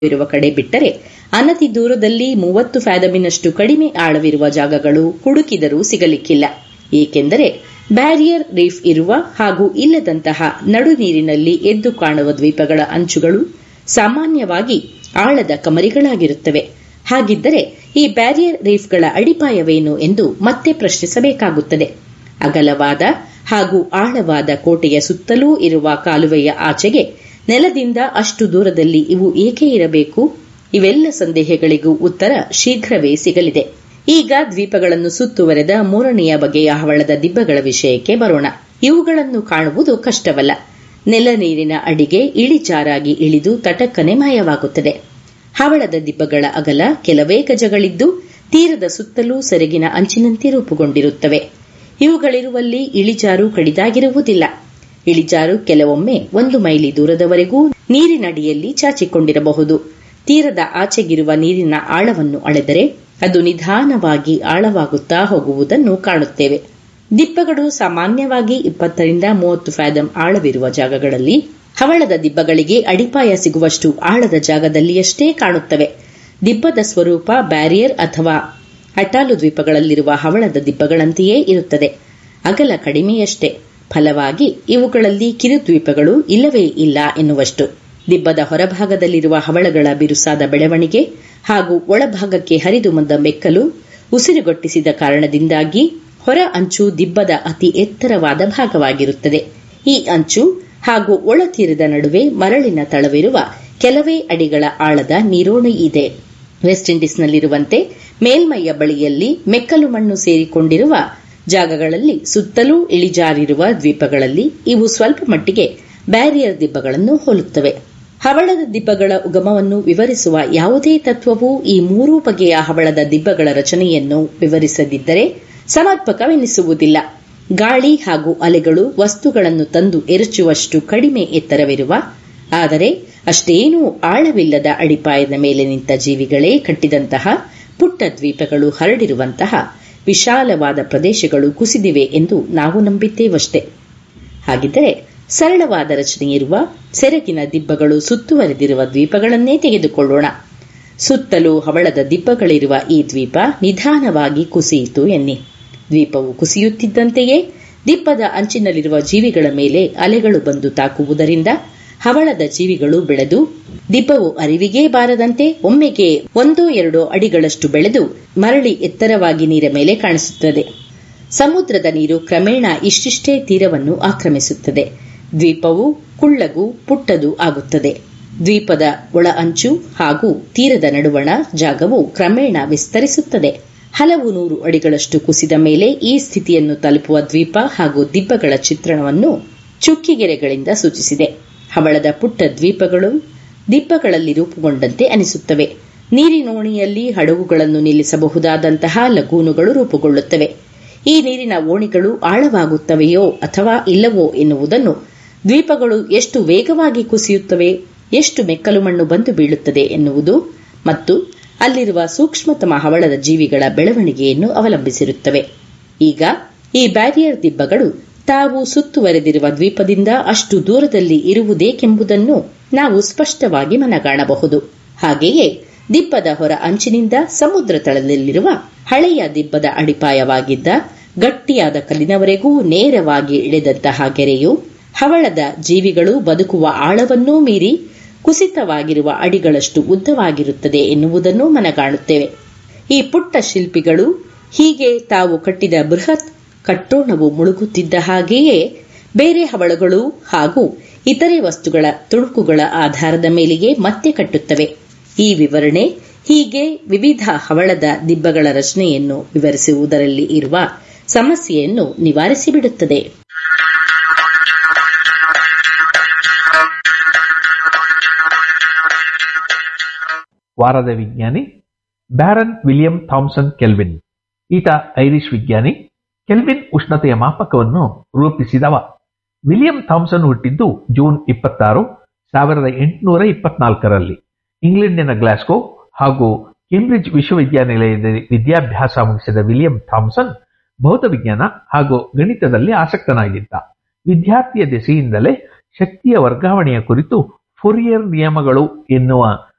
ಇರುವ ಕಡೆ ಬಿಟ್ಟರೆ ಅನತಿ ದೂರದಲ್ಲಿ ಮೂವತ್ತು ಫ್ಯಾದಮಿನಷ್ಟು ಕಡಿಮೆ ಆಳವಿರುವ ಜಾಗಗಳು ಹುಡುಕಿದರೂ ಸಿಗಲಿಕ್ಕಿಲ್ಲ ಏಕೆಂದರೆ ಬ್ಯಾರಿಯರ್ ರೀಫ್ ಇರುವ ಹಾಗೂ ಇಲ್ಲದಂತಹ ನಡು ನೀರಿನಲ್ಲಿ ಎದ್ದು ಕಾಣುವ ದ್ವೀಪಗಳ ಅಂಚುಗಳು ಸಾಮಾನ್ಯವಾಗಿ ಆಳದ ಕಮರಿಗಳಾಗಿರುತ್ತವೆ ಹಾಗಿದ್ದರೆ ಈ ಬ್ಯಾರಿಯರ್ ರೀಫ್ಗಳ ಅಡಿಪಾಯವೇನು ಎಂದು ಮತ್ತೆ ಪ್ರಶ್ನಿಸಬೇಕಾಗುತ್ತದೆ ಅಗಲವಾದ ಹಾಗೂ ಆಳವಾದ ಕೋಟೆಯ ಸುತ್ತಲೂ ಇರುವ ಕಾಲುವೆಯ ಆಚೆಗೆ ನೆಲದಿಂದ ಅಷ್ಟು ದೂರದಲ್ಲಿ ಇವು ಏಕೆ ಇರಬೇಕು ಇವೆಲ್ಲ ಸಂದೇಹಗಳಿಗೂ ಉತ್ತರ ಶೀಘ್ರವೇ ಸಿಗಲಿದೆ ಈಗ ದ್ವೀಪಗಳನ್ನು ಸುತ್ತುವರೆದ ಮೂರನೆಯ ಬಗೆಯ ಹವಳದ ದಿಬ್ಬಗಳ ವಿಷಯಕ್ಕೆ ಬರೋಣ ಇವುಗಳನ್ನು ಕಾಣುವುದು ಕಷ್ಟವಲ್ಲ ನೆಲ ನೀರಿನ ಅಡಿಗೆ ಇಳಿಜಾರಾಗಿ ಇಳಿದು ತಟಕ್ಕನೆ ಮಾಯವಾಗುತ್ತದೆ ಹವಳದ ದಿಬ್ಬಗಳ ಅಗಲ ಕೆಲವೇ ಗಜಗಳಿದ್ದು ತೀರದ ಸುತ್ತಲೂ ಸೆರಗಿನ ಅಂಚಿನಂತೆ ರೂಪುಗೊಂಡಿರುತ್ತವೆ ಇವುಗಳಿರುವಲ್ಲಿ ಇಳಿಜಾರು ಕಡಿದಾಗಿರುವುದಿಲ್ಲ ಇಳಿಜಾರು ಕೆಲವೊಮ್ಮೆ ಒಂದು ಮೈಲಿ ದೂರದವರೆಗೂ ನೀರಿನಡಿಯಲ್ಲಿ ಚಾಚಿಕೊಂಡಿರಬಹುದು ತೀರದ ಆಚೆಗಿರುವ ನೀರಿನ ಆಳವನ್ನು ಅಳೆದರೆ ಅದು ನಿಧಾನವಾಗಿ ಆಳವಾಗುತ್ತಾ ಹೋಗುವುದನ್ನು ಕಾಣುತ್ತೇವೆ ದಿಬ್ಬಗಳು ಸಾಮಾನ್ಯವಾಗಿ ಇಪ್ಪತ್ತರಿಂದ ಮೂವತ್ತು ಫ್ಯಾದಮ್ ಆಳವಿರುವ ಜಾಗಗಳಲ್ಲಿ ಹವಳದ ದಿಬ್ಬಗಳಿಗೆ ಅಡಿಪಾಯ ಸಿಗುವಷ್ಟು ಆಳದ ಜಾಗದಲ್ಲಿಯಷ್ಟೇ ಕಾಣುತ್ತವೆ ದಿಬ್ಬದ ಸ್ವರೂಪ ಬ್ಯಾರಿಯರ್ ಅಥವಾ ಅಟಾಲು ದ್ವೀಪಗಳಲ್ಲಿರುವ ಹವಳದ ದಿಬ್ಬಗಳಂತೆಯೇ ಇರುತ್ತದೆ ಅಗಲ ಕಡಿಮೆಯಷ್ಟೇ ಫಲವಾಗಿ ಇವುಗಳಲ್ಲಿ ಕಿರುದ್ವೀಪಗಳು ಇಲ್ಲವೇ ಇಲ್ಲ ಎನ್ನುವಷ್ಟು ದಿಬ್ಬದ ಹೊರಭಾಗದಲ್ಲಿರುವ ಹವಳಗಳ ಬಿರುಸಾದ ಬೆಳವಣಿಗೆ ಹಾಗೂ ಒಳಭಾಗಕ್ಕೆ ಹರಿದು ಬಂದ ಮೆಕ್ಕಲು ಉಸಿರುಗಟ್ಟಿಸಿದ ಕಾರಣದಿಂದಾಗಿ ಹೊರ ಅಂಚು ದಿಬ್ಬದ ಅತಿ ಎತ್ತರವಾದ ಭಾಗವಾಗಿರುತ್ತದೆ ಈ ಅಂಚು ಹಾಗೂ ಒಳತೀರದ ನಡುವೆ ಮರಳಿನ ತಳವಿರುವ ಕೆಲವೇ ಅಡಿಗಳ ಆಳದ ನೀರೋಣಿ ಇದೆ ವೆಸ್ಟ್ ಇಂಡೀಸ್ನಲ್ಲಿರುವಂತೆ ಮೇಲ್ಮೈಯ ಬಳಿಯಲ್ಲಿ ಮೆಕ್ಕಲು ಮಣ್ಣು ಸೇರಿಕೊಂಡಿರುವ ಜಾಗಗಳಲ್ಲಿ ಸುತ್ತಲೂ ಇಳಿಜಾರಿರುವ ದ್ವೀಪಗಳಲ್ಲಿ ಇವು ಸ್ವಲ್ಪ ಮಟ್ಟಿಗೆ ಬ್ಯಾರಿಯರ್ ದಿಬ್ಬಗಳನ್ನು ಹೋಲುತ್ತವೆ ಹವಳದ ದಿಬ್ಬಗಳ ಉಗಮವನ್ನು ವಿವರಿಸುವ ಯಾವುದೇ ತತ್ವವು ಈ ಮೂರೂ ಬಗೆಯ ಹವಳದ ದಿಬ್ಬಗಳ ರಚನೆಯನ್ನು ವಿವರಿಸದಿದ್ದರೆ ಸಮರ್ಪಕವೆನಿಸುವುದಿಲ್ಲ ಗಾಳಿ ಹಾಗೂ ಅಲೆಗಳು ವಸ್ತುಗಳನ್ನು ತಂದು ಎರಚುವಷ್ಟು ಕಡಿಮೆ ಎತ್ತರವಿರುವ ಆದರೆ ಅಷ್ಟೇನೂ ಆಳವಿಲ್ಲದ ಅಡಿಪಾಯದ ಮೇಲೆ ನಿಂತ ಜೀವಿಗಳೇ ಕಟ್ಟಿದಂತಹ ಪುಟ್ಟ ದ್ವೀಪಗಳು ಹರಡಿರುವಂತಹ ವಿಶಾಲವಾದ ಪ್ರದೇಶಗಳು ಕುಸಿದಿವೆ ಎಂದು ನಾವು ನಂಬಿದ್ದೇವಷ್ಟೇ ಹಾಗಿದ್ದರೆ ಸರಳವಾದ ರಚನೆಯಿರುವ ಸೆರಗಿನ ದಿಬ್ಬಗಳು ಸುತ್ತುವರೆದಿರುವ ದ್ವೀಪಗಳನ್ನೇ ತೆಗೆದುಕೊಳ್ಳೋಣ ಸುತ್ತಲೂ ಹವಳದ ದಿಬ್ಬಗಳಿರುವ ಈ ದ್ವೀಪ ನಿಧಾನವಾಗಿ ಕುಸಿಯಿತು ಎನ್ನಿ ದ್ವೀಪವು ಕುಸಿಯುತ್ತಿದ್ದಂತೆಯೇ ದಿಬ್ಬದ ಅಂಚಿನಲ್ಲಿರುವ ಜೀವಿಗಳ ಮೇಲೆ ಅಲೆಗಳು ಬಂದು ತಾಕುವುದರಿಂದ ಹವಳದ ಜೀವಿಗಳು ಬೆಳೆದು ದಿಬ್ಬವು ಅರಿವಿಗೇ ಬಾರದಂತೆ ಒಮ್ಮೆಗೆ ಒಂದೋ ಎರಡೋ ಅಡಿಗಳಷ್ಟು ಬೆಳೆದು ಮರಳಿ ಎತ್ತರವಾಗಿ ನೀರ ಮೇಲೆ ಕಾಣಿಸುತ್ತದೆ ಸಮುದ್ರದ ನೀರು ಕ್ರಮೇಣ ಇಷ್ಟಿಷ್ಟೇ ತೀರವನ್ನು ಆಕ್ರಮಿಸುತ್ತದೆ ದ್ವೀಪವು ಕುಳ್ಳಗೂ ಪುಟ್ಟದು ಆಗುತ್ತದೆ ದ್ವೀಪದ ಒಳ ಅಂಚು ಹಾಗೂ ತೀರದ ನಡುವಣ ಜಾಗವು ಕ್ರಮೇಣ ವಿಸ್ತರಿಸುತ್ತದೆ ಹಲವು ನೂರು ಅಡಿಗಳಷ್ಟು ಕುಸಿದ ಮೇಲೆ ಈ ಸ್ಥಿತಿಯನ್ನು ತಲುಪುವ ದ್ವೀಪ ಹಾಗೂ ದಿಬ್ಬಗಳ ಚಿತ್ರಣವನ್ನು ಚುಕ್ಕಿಗೆರೆಗಳಿಂದ ಸೂಚಿಸಿದೆ ಹವಳದ ಪುಟ್ಟ ದ್ವೀಪಗಳು ದಿಬ್ಬಗಳಲ್ಲಿ ರೂಪುಗೊಂಡಂತೆ ಅನಿಸುತ್ತವೆ ನೀರಿನೋಣಿಯಲ್ಲಿ ಹಡಗುಗಳನ್ನು ನಿಲ್ಲಿಸಬಹುದಾದಂತಹ ಲಗೂನುಗಳು ರೂಪುಗೊಳ್ಳುತ್ತವೆ ಈ ನೀರಿನ ಓಣಿಗಳು ಆಳವಾಗುತ್ತವೆಯೋ ಅಥವಾ ಇಲ್ಲವೋ ಎನ್ನುವುದನ್ನು ದ್ವೀಪಗಳು ಎಷ್ಟು ವೇಗವಾಗಿ ಕುಸಿಯುತ್ತವೆ ಎಷ್ಟು ಮೆಕ್ಕಲು ಮಣ್ಣು ಬಂದು ಬೀಳುತ್ತದೆ ಎನ್ನುವುದು ಮತ್ತು ಅಲ್ಲಿರುವ ಸೂಕ್ಷ್ಮತಮ ಹವಳದ ಜೀವಿಗಳ ಬೆಳವಣಿಗೆಯನ್ನು ಅವಲಂಬಿಸಿರುತ್ತವೆ ಈಗ ಈ ಬ್ಯಾರಿಯರ್ ದಿಬ್ಬಗಳು ತಾವು ಸುತ್ತುವರೆದಿರುವ ದ್ವೀಪದಿಂದ ಅಷ್ಟು ದೂರದಲ್ಲಿ ಇರುವುದೇಕೆಂಬುದನ್ನು ನಾವು ಸ್ಪಷ್ಟವಾಗಿ ಮನಗಾಣಬಹುದು ಹಾಗೆಯೇ ದಿಬ್ಬದ ಹೊರ ಅಂಚಿನಿಂದ ಸಮುದ್ರ ತಳದಲ್ಲಿರುವ ಹಳೆಯ ದಿಬ್ಬದ ಅಡಿಪಾಯವಾಗಿದ್ದ ಗಟ್ಟಿಯಾದ ಕಲ್ಲಿನವರೆಗೂ ನೇರವಾಗಿ ಇಳಿದಂತಹ ಕೆರೆಯು ಹವಳದ ಜೀವಿಗಳು ಬದುಕುವ ಆಳವನ್ನೂ ಮೀರಿ ಕುಸಿತವಾಗಿರುವ ಅಡಿಗಳಷ್ಟು ಉದ್ದವಾಗಿರುತ್ತದೆ ಎನ್ನುವುದನ್ನು ಮನಗಾಣುತ್ತೇವೆ ಈ ಪುಟ್ಟ ಶಿಲ್ಪಿಗಳು ಹೀಗೆ ತಾವು ಕಟ್ಟಿದ ಬೃಹತ್ ಕಟ್ಟೋಣವು ಮುಳುಗುತ್ತಿದ್ದ ಹಾಗೆಯೇ ಬೇರೆ ಹವಳಗಳು ಹಾಗೂ ಇತರೆ ವಸ್ತುಗಳ ತುಣುಕುಗಳ ಆಧಾರದ ಮೇಲೆಯೇ ಮತ್ತೆ ಕಟ್ಟುತ್ತವೆ ಈ ವಿವರಣೆ ಹೀಗೆ ವಿವಿಧ ಹವಳದ ದಿಬ್ಬಗಳ ರಚನೆಯನ್ನು ವಿವರಿಸುವುದರಲ್ಲಿ ಇರುವ ಸಮಸ್ಯೆಯನ್ನು ನಿವಾರಿಸಿಬಿಡುತ್ತದೆ ವಾರದ ವಿಜ್ಞಾನಿ ಬ್ಯಾರನ್ ವಿಲಿಯಂ ಥಾಮ್ಸನ್ ಕೆಲ್ವಿನ್ ಈತ ಐರಿಷ್ ವಿಜ್ಞಾನಿ ಕೆಲ್ವಿನ್ ಉಷ್ಣತೆಯ ಮಾಪಕವನ್ನು ರೂಪಿಸಿದವ ವಿಲಿಯಂ ಥಾಮ್ಸನ್ ಹುಟ್ಟಿದ್ದು ಜೂನ್ ಇಪ್ಪತ್ತಾರು ಸಾವಿರದ ಎಂಟುನೂರ ಇಪ್ಪತ್ನಾಲ್ಕರಲ್ಲಿ ಇಂಗ್ಲೆಂಡಿನ ಗ್ಲಾಸ್ಗೋ ಹಾಗೂ ಕೇಂಬ್ರಿಡ್ಜ್ ವಿಶ್ವವಿದ್ಯಾನಿಲಯದಲ್ಲಿ ವಿದ್ಯಾಭ್ಯಾಸ ಮುಗಿಸಿದ ವಿಲಿಯಂ ಥಾಮ್ಸನ್ ಭೌತ ವಿಜ್ಞಾನ ಹಾಗೂ ಗಣಿತದಲ್ಲಿ ಆಸಕ್ತನಾಗಿದ್ದ ವಿದ್ಯಾರ್ಥಿಯ ದೆಸೆಯಿಂದಲೇ ಶಕ್ತಿಯ ವರ್ಗಾವಣೆಯ ಕುರಿತು ಫೋರಿಯರ್ ನಿಯಮಗಳು ಎನ್ನುವ